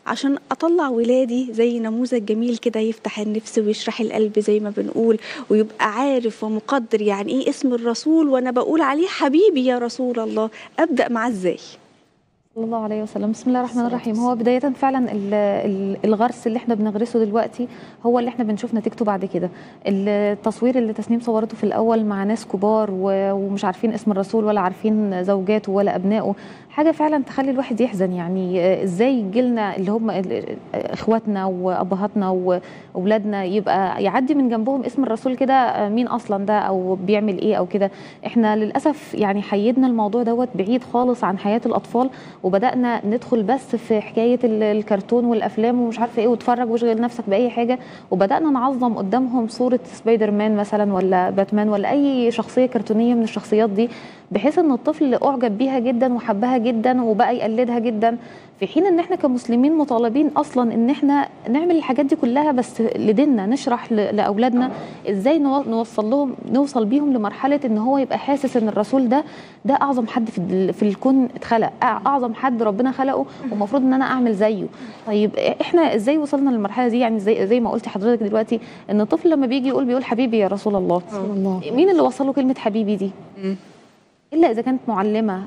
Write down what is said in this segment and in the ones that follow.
عشان اطلع ولادي زي نموذج جميل كده يفتح النفس ويشرح القلب زي ما بنقول ويبقى عارف ومقدر يعني ايه اسم الرسول وانا بقول عليه حبيبي يا رسول الله ابدا معاه ازاي صلى الله عليه وسلم بسم الله الرحمن الرحيم هو بداية فعلا ال- ال- الغرس اللي احنا بنغرسه دلوقتي هو اللي احنا بنشوف نتيجته بعد كده التصوير اللي تسنيم صورته في الأول مع ناس كبار و- ومش عارفين اسم الرسول ولا عارفين زوجاته ولا أبنائه حاجة فعلا تخلي الواحد يحزن يعني آه، ازاي جيلنا اللي هم ال- آه، اخواتنا وابهاتنا واولادنا يبقى يعدي من جنبهم اسم الرسول كده آه، مين اصلا ده او بيعمل ايه او كده احنا للاسف يعني حيدنا الموضوع دوت بعيد خالص عن حياة الاطفال وبدانا ندخل بس في حكايه ال- الكرتون والافلام ومش عارفه ايه وتفرج واشغل نفسك باي حاجه وبدانا نعظم قدامهم صوره سبايدر مان مثلا ولا باتمان ولا اي شخصيه كرتونيه من الشخصيات دي بحيث ان الطفل اعجب بيها جدا وحبها جدا وبقى يقلدها جدا في حين ان احنا كمسلمين مطالبين اصلا ان احنا نعمل الحاجات دي كلها بس لديننا نشرح ل- لاولادنا ازاي نو- نوصل لهم نوصل بيهم لمرحله ان هو يبقى حاسس ان الرسول ده ده اعظم حد في ال- في الكون اتخلق أع- اعظم حد ربنا خلقه ومفروض ان انا اعمل زيه طيب احنا ازاي وصلنا للمرحله دي يعني زي زي ما قلت حضرتك دلوقتي ان الطفل لما بيجي يقول بيقول حبيبي يا رسول الله الله مين اللي وصله كلمه حبيبي دي الا اذا كانت معلمه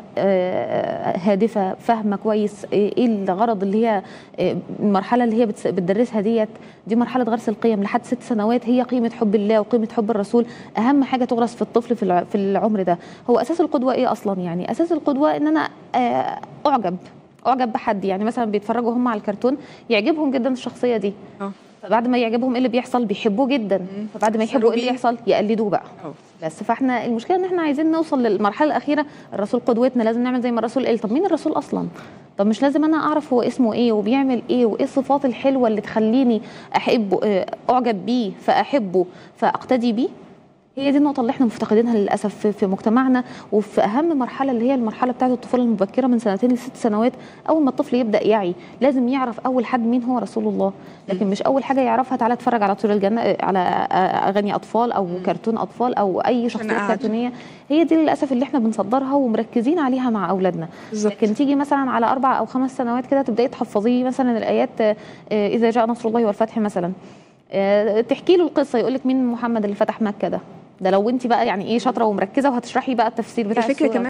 آه، هادفه فاهمه كويس ايه الغرض اللي هي آه، المرحله اللي هي بتس- بتدرسها ديت دي مرحله غرس القيم لحد ست سنوات هي قيمه حب الله وقيمه حب الرسول اهم حاجه تغرس في الطفل في الع- في العمر ده هو اساس القدوه ايه اصلا يعني اساس القدوه ان انا آه، اعجب اعجب بحد يعني مثلا بيتفرجوا هم على الكرتون يعجبهم جدا الشخصيه دي اه فبعد ما يعجبهم ايه اللي بيحصل بيحبوه جدا فبعد ما يحبوا ايه اللي بيه. يحصل يقلدوه بقى اه بس فاحنا المشكله ان احنا عايزين نوصل للمرحله الاخيره الرسول قدوتنا لازم نعمل زي ما الرسول قال طب مين الرسول اصلا طب مش لازم انا اعرف هو اسمه ايه وبيعمل ايه وايه الصفات الحلوه اللي تخليني احبه آه، اعجب بيه فاحبه فاقتدي بيه هي دي النقطة اللي احنا مفتقدينها للأسف في- في مجتمعنا وفي أهم مرحلة اللي هي المرحلة بتاعة الطفولة المبكرة من سنتين لست سنوات أول ما الطفل يبدأ يعي لازم يعرف أول حد مين هو رسول الله لكن مش أول حاجة يعرفها تعالى اتفرج على طول الجنة على أغاني أطفال أو كرتون أطفال أو أي شخصية أقعد. كرتونية هي دي للأسف اللي احنا بنصدرها ومركزين عليها مع أولادنا بالظبط لكن تيجي مثلا على أربع أو خمس سنوات كده تبدأي تحفظيه مثلا الآيات آه، آه، إذا جاء نصر الله والفتح مثلا آه، تحكي له القصة يقول لك مين محمد اللي فتح مكة ده ده لو انت بقى يعني ايه شاطره ومركزه وهتشرحي بقى التفسير بتاع الفكره السورة. كمان